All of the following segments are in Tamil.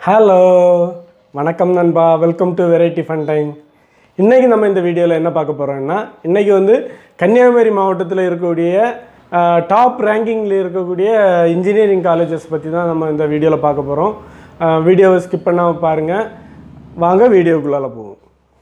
ஹலோ வணக்கம் நண்பா welcome to variety fun time இன்றைக்கி நம்ம இந்த வீடியோவில் என்ன பார்க்க போகிறோம்னா இன்றைக்கி வந்து கன்னியாகுமரி மாவட்டத்தில் இருக்கக்கூடிய டாப் ரேங்கிங்கில் இருக்கக்கூடிய இன்ஜினியரிங் காலேஜஸ் பற்றி தான் நம்ம இந்த வீடியோவில் பார்க்க போகிறோம் வீடியோவை ஸ்கிப் பண்ணாமல் பாருங்கள் வாங்க வீடியோக்குள்ளால போவோம்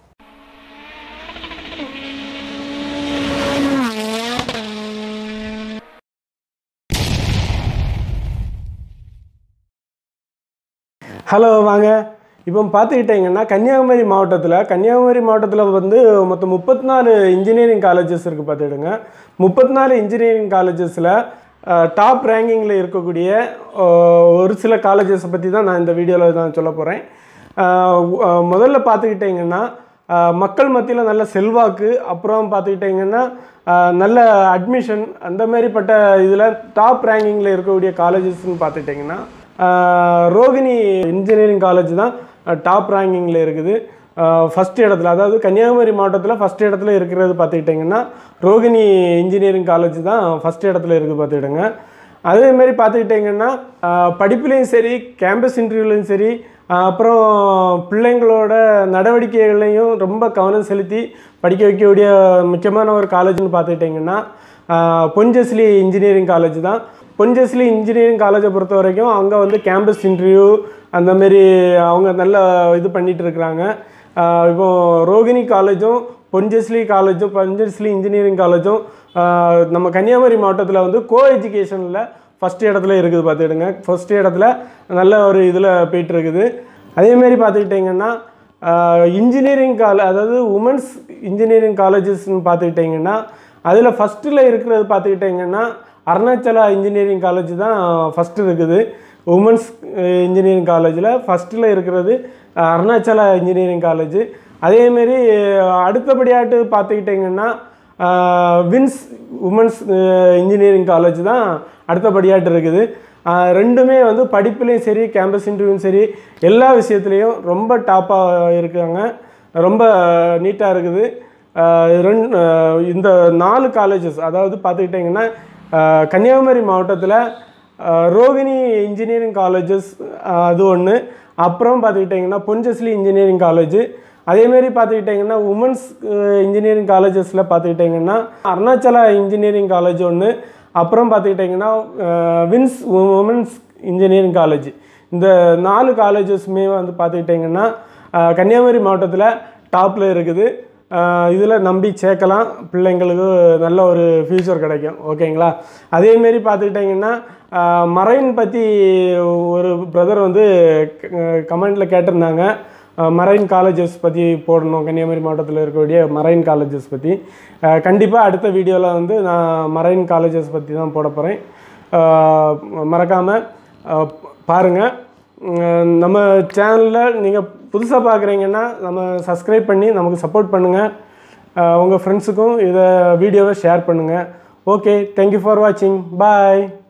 ஹலோ வாங்க இப்போ பார்த்துக்கிட்டிங்கன்னா கன்னியாகுமரி மாவட்டத்தில் கன்னியாகுமரி மாவட்டத்தில் வந்து மொத்தம் முப்பத்தி நாலு இன்ஜினியரிங் காலேஜஸ் இருக்குது பார்த்துக்கிடுங்க முப்பத்தி நாலு இன்ஜினியரிங் காலேஜஸில் டாப் ரேங்கிங்கில் இருக்கக்கூடிய அஹ், ஒரு சில காலேஜஸை பற்றி தான் நான் இந்த வீடியோவில் தான் சொல்ல போகிறேன் முதல்ல பார்த்துக்கிட்டிங்கன்னா அஹ், மக்கள் மத்தியில் நல்ல செல்வாக்கு அப்புறம் பார்த்துக்கிட்டிங்கன்னா அஹ், நல்ல அட்மிஷன் அந்த மாதிரிப்பட்ட இதில் டாப் ரேங்கிங்கில் இருக்கக்கூடிய காலேஜஸ்ன்னு பார்த்துக்கிட்டிங்கன்னா ஆஹ் ரோகிணி இன்ஜினியரிங் காலேஜ் தான் டாப் ரேங்கிங்கில் இருக்குது ஃபஸ்ட் இடத்துல அதாவது கன்னியாகுமரி மாவட்டத்தில் ஃபஸ்ட் இடத்துல இருக்கிறது பார்த்துக்கிட்டிங்கன்னா ரோகிணி இன்ஜினியரிங் காலேஜ் தான் ஃபஸ்ட் இடத்துல இருக்குது பார்த்துக்கிட்டங்க அதேமாரி பார்த்துக்கிட்டிங்கன்னா ஆஹ் படிப்புலேயும் சரி கேம்பஸ் இன்டர்வியூலையும் சரி ஆஹ் அப்புறம் பிள்ளைங்களோட நடவடிக்கைகளையும் ரொம்ப கவனம் செலுத்தி படிக்க வைக்கக்கூடிய முக்கியமான ஒரு காலேஜ்னு பார்த்துக்கிட்டிங்கன்னா ஆஹ் பொன்ஜஸ்லி இன்ஜினியரிங் காலேஜ் தான் பொன்ஜஸ்லி இன்ஜினியரிங் காலேஜை பொறுத்த வரைக்கும் அங்கே வந்து கேம்பஸ் இன்டர்வியூ அந்த மாதிரி அவங்க நல்ல இது பண்ணிட்டு இருக்கிறாங்க ஆஹ் இப்போ ரோகிணி காலேஜும் பொன்ஜஸ்லி காலேஜும் பொன்ஜஸ்லி இன்ஜினியரிங் காலேஜும் ஆஹ் நம்ம கன்னியாகுமரி மாவட்டத்தில் வந்து கோ எஜுகேஷனில் ஃபஸ்ட் இடத்துல இருக்குது பார்த்துக்கிடுங்க ஃபஸ்ட் இடத்துல நல்ல ஒரு இதில் போயிட்டு இருக்குது அதேமாரி பார்த்துக்கிட்டிங்கன்னா இன்ஜினியரிங் காலே அதாவது உமன்ஸ் இன்ஜினியரிங் காலேஜஸ்ன்னு பார்த்துக்கிட்டிங்கன்னா அதில் ஃபஸ்ட்டில் இருக்கிறது பார்த்துக்கிட்டிங்கன்னா அருணாச்சலா இன்ஜினியரிங் காலேஜ் தான் ஃபஸ்ட்டு இருக்குது உமன்ஸ் இன்ஜினியரிங் காலேஜில் ஃபஸ்ட்டில் இருக்கிறது அஹ், அருணாச்சலா இன்ஜினியரிங் காலேஜ் அதேமாரி அடுத்தபடியாட்டு பார்த்துக்கிட்டிங்கன்னா அஹ், வின்ஸ் உமன்ஸ் இன்ஜினியரிங் காலேஜ் தான் அடுத்தபடியாட்டு இருக்குது அஹ், ரெண்டுமே வந்து படிப்புலேயும் சரி கேம்பஸ் இன்டர்வியூவும் சரி எல்லா விஷயத்துலேயும் ரொம்ப டாப்பாக இருக்காங்க ரொம்ப நீட்டாக இருக்குது அஹ், ரெண்டு அஹ், இந்த நாலு காலேஜஸ் அதாவது பார்த்துக்கிட்டிங்கன்னா அஹ், கன்னியாகுமரி மாவட்டத்தில் ரோகிணி இன்ஜினியரிங் காலேஜஸ் அது ஒன்று அப்புறம் பார்த்துக்கிட்டிங்கன்னா பொன்ஜஸ்லி இன்ஜினியரிங் காலேஜ் அதேமாரி பார்த்துக்கிட்டிங்கன்னா உமன்ஸ் இன்ஜினியரிங் காலேஜஸில் பார்த்துக்கிட்டிங்கன்னா அருணாச்சலா இன்ஜினியரிங் காலேஜ் ஒன்று அப்புறம் பார்த்துக்கிட்டிங்கன்னா வின்ஸ் உமன்ஸ் இன்ஜினியரிங் காலேஜ் இந்த நாலு காலேஜஸுமே வந்து பார்த்துக்கிட்டிங்கன்னா அஹ், கன்னியாகுமரி மாவட்டத்தில் டாப்பில் இருக்குது இதில் நம்பி சேர்க்கலாம் பிள்ளைங்களுக்கு நல்ல ஒரு ஃப்யூச்சர் கிடைக்கும் ஓகேங்களா அதேமாரி பார்த்துக்கிட்டிங்கன்னா மரைன் பற்றி ஒரு பிரதர் வந்து கமெண்டில் கேட்டிருந்தாங்க மரைன் காலேஜஸ் பற்றி போடணும் கன்னியாகுமரி மாவட்டத்தில் இருக்கக்கூடிய மரைன் காலேஜஸ் பற்றி கண்டிப்பாக அடுத்த வீடியோவில் வந்து நான் மரைன் காலேஜஸ் பற்றி தான் போட போகிறேன் மறக்காமல் பாருங்கள் உம், நம்ம சேனலில் நீங்கள் புதுசாக பார்க்குறீங்கன்னா நம்ம சப்ஸ்கிரைப் பண்ணி நமக்கு சப்போர்ட் பண்ணுங்கள் உங்கள் ஃப்ரெண்ட்ஸுக்கும் இதை வீடியோவை ஷேர் பண்ணுங்கள் ஓகே தேங்க்யூ ஃபார் வாட்சிங் பாய்